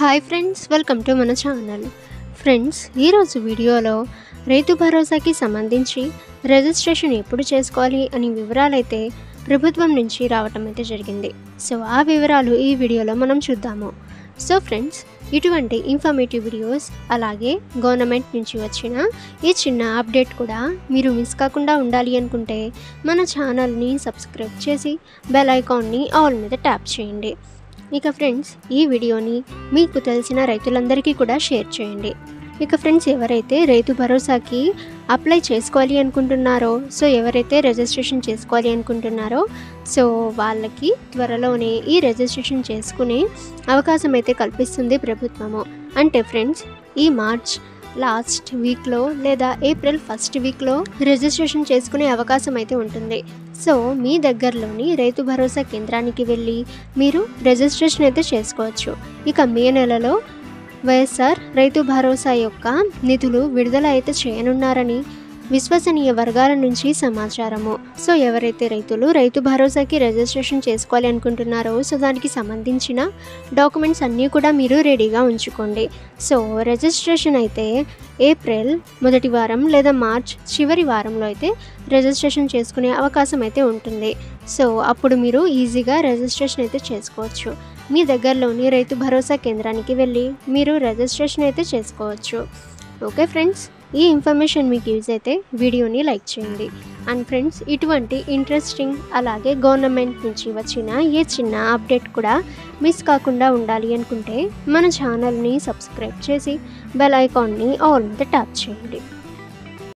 hi friends welcome to మన channel friends ఈరోజు వీడియోలో రైతు భరోసాకి సంబంధించి రిజిస్ట్రేషన్ ఎప్పుడు చేసుకోవాలి అని వివరాలైతే ప్రభుత్వం నుంచి రావటం అయితే జరిగింది సో ఆ వివరాలు ఈ వీడియోలో మనం చూద్దాము సో ఫ్రెండ్స్ ఇటువంటి ఇన్ఫర్మేటివ్ వీడియోస్ అలాగే గవర్నమెంట్ నుంచి వచ్చిన ఈ చిన్న అప్డేట్ కూడా మీరు మిస్ కాకుండా ఉండాలి అనుకుంటే మన ఛానల్ని సబ్స్క్రైబ్ చేసి బెల్ ఐకాన్ని ఆల్ మీద ట్యాప్ చేయండి ఇక ఫ్రెండ్స్ ఈ వీడియోని మీకు తెలిసిన రైతులందరికీ కూడా షేర్ చేయండి ఇక ఫ్రెండ్స్ ఎవరైతే రైతు భరోసాకి అప్లై చేసుకోవాలి అనుకుంటున్నారో సో ఎవరైతే రిజిస్ట్రేషన్ చేసుకోవాలి అనుకుంటున్నారో సో వాళ్ళకి త్వరలోనే ఈ రిజిస్ట్రేషన్ చేసుకునే అవకాశం అయితే కల్పిస్తుంది ప్రభుత్వము అంటే ఫ్రెండ్స్ ఈ మార్చ్ లాస్ట్ వీక్లో లేదా ఏప్రిల్ ఫస్ట్ వీక్లో రిజిస్ట్రేషన్ చేసుకునే అవకాశం అయితే ఉంటుంది సో మీ దగ్గరలోని రైతు భరోసా కేంద్రానికి వెళ్ళి మీరు రిజిస్ట్రేషన్ అయితే చేసుకోవచ్చు ఇక మే నెలలో వైఎస్ఆర్ రైతు భరోసా యొక్క నిధులు విడుదల అయితే చేయనున్నారని విశ్వసనీయ వర్గాల నుంచి సమాచారము సో ఎవరైతే రైతులు రైతు భరోసాకి రిజిస్ట్రేషన్ చేసుకోవాలి అనుకుంటున్నారో సో దానికి సంబంధించిన డాక్యుమెంట్స్ అన్నీ కూడా మీరు రెడీగా ఉంచుకోండి సో రిజిస్ట్రేషన్ అయితే ఏప్రిల్ మొదటి వారం లేదా మార్చ్ చివరి వారంలో అయితే రిజిస్ట్రేషన్ చేసుకునే అవకాశం అయితే ఉంటుంది సో అప్పుడు మీరు ఈజీగా రిజిస్ట్రేషన్ అయితే చేసుకోవచ్చు మీ దగ్గరలోని రైతు భరోసా కేంద్రానికి వెళ్ళి మీరు రిజిస్ట్రేషన్ అయితే చేసుకోవచ్చు ఓకే ఫ్రెండ్స్ ఈ ఇన్ఫర్మేషన్ మీకు యూజ్ అయితే వీడియోని లైక్ చేయండి అండ్ ఫ్రెండ్స్ ఇటువంటి ఇంట్రెస్టింగ్ అలాగే గవర్నమెంట్ నుంచి వచ్చిన ఏ చిన్న అప్డేట్ కూడా మిస్ కాకుండా ఉండాలి అనుకుంటే మన ఛానల్ని సబ్స్క్రైబ్ చేసి బెల్ ఐకాన్ని ఆల్ మీద ట్యాప్ చేయండి